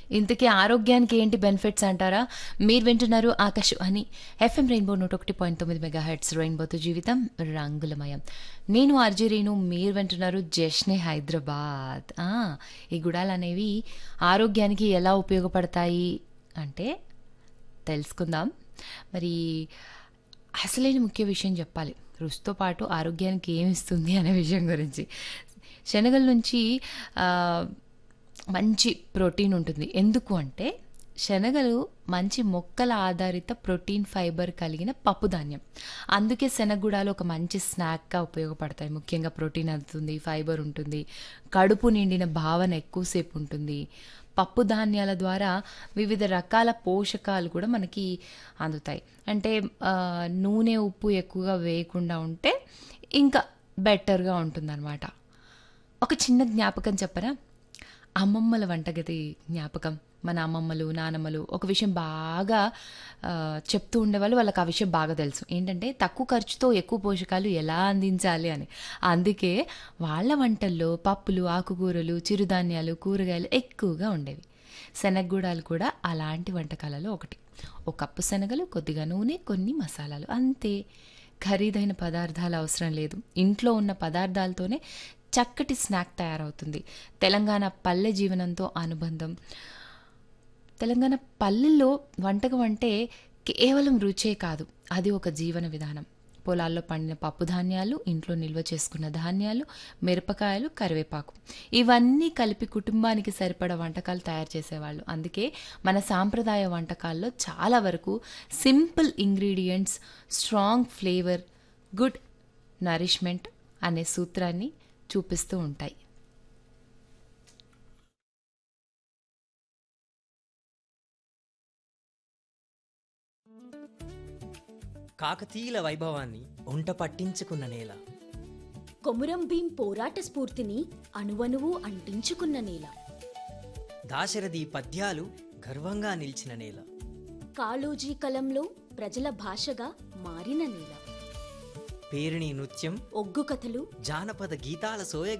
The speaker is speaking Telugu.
ఇంతకీ ఆరోగ్యానికి ఏంటి బెనిఫిట్స్ అంటారా మీరు వింటున్నారు ఆకాశవాణి ఎఫ్ఎం రెయిన్బో నూట ఒకటి పాయింట్ తొమ్మిది మెగా హెడ్స్ రెయిన్బోతో జీవితం రంగులమయం నేను ఆర్జీ రేణు మీరు వింటున్నారు జష్నే హైదరాబాద్ ఆ, ఈ గుడాలు అనేవి ఆరోగ్యానికి ఎలా ఉపయోగపడతాయి అంటే తెలుసుకుందాం మరి అసలైన ముఖ్య విషయం చెప్పాలి రుచితో పాటు ఆరోగ్యానికి ఏమి ఇస్తుంది అనే విషయం గురించి శనగల నుంచి ఆ, మంచి ప్రోటీన్ ఉంటుంది ఎందుకు అంటే శనగలు మంచి మొక్కల ఆధారిత ప్రోటీన్ ఫైబర్ కలిగిన పప్పు ధాన్యం అందుకే శనగగుడాలు ఒక మంచి స్నాక్గా ఉపయోగపడతాయి ముఖ్యంగా ప్రోటీన్ అందుతుంది ఫైబర్ ఉంటుంది కడుపు నిండిన భావన ఎక్కువసేపు ఉంటుంది పప్పు ధాన్యాల ద్వారా వివిధ రకాల పోషకాలు కూడా మనకి అందుతాయి అంటే ఆ, నూనె ఉప్పు ఎక్కువగా వేయకుండా ఉంటే ఇంకా బెటర్గా ఉంటుందన్నమాట ఒక చిన్న జ్ఞాపకం చెప్పరా అమ్మమ్మల వంటగది జ్ఞాపకం మన అమ్మమ్మలు నానమ్మలు ఒక విషయం బాగా ఆ, చెప్తూ ఉండేవాళ్ళు వాళ్ళకి ఆ విషయం బాగా తెలుసు ఏంటంటే తక్కువ ఖర్చుతో ఎక్కువ పోషకాలు ఎలా అందించాలి అని అందుకే వాళ్ళ వంటల్లో పప్పులు ఆకుకూరలు చిరుధాన్యాలు కూరగాయలు ఎక్కువగా ఉండేవి శనగగూడాలు కూడా అలాంటి వంటకాలలో ఒకటి ఒక కప్పు శనగలు కొద్దిగా నూనె కొన్ని మసాలాలు అంతే ఖరీదైన పదార్థాలు అవసరం లేదు ఇంట్లో ఉన్న పదార్థాలతోనే చక్కటి స్నాక్ తయారవుతుంది తెలంగాణ పల్లె జీవనంతో అనుబంధం తెలంగాణ పల్లెల్లో వంటకం అంటే కేవలం రుచే కాదు అది ఒక జీవన విధానం పొలాల్లో పండిన పప్పు ధాన్యాలు ఇంట్లో నిల్వ చేసుకున్న ధాన్యాలు మిరపకాయలు కరివేపాకు ఇవన్నీ కలిపి కుటుంబానికి సరిపడ వంటకాలు తయారు చేసేవాళ్ళు అందుకే మన సాంప్రదాయ వంటకాల్లో చాలా వరకు simple ingredients strong flavour good nourishment అనే సూత్రాన్ని చూపిస్తూ ఉంటాయి కాకతీయుల వైభవాన్ని ఒంట పట్టించుకున్న నేల కొమురం భీం పోరాట స్ఫూర్తిని అణువణువు అంటించుకున్న నేల దాశరథి పద్యాలు గర్వంగా నిలిచిన నేల కాళోజీ కలంలో ప్రజల భాషగా మారిన నేల పేరిణి నృత్యం ఒగ్గు కథలు జానపద గీతాల సోయగ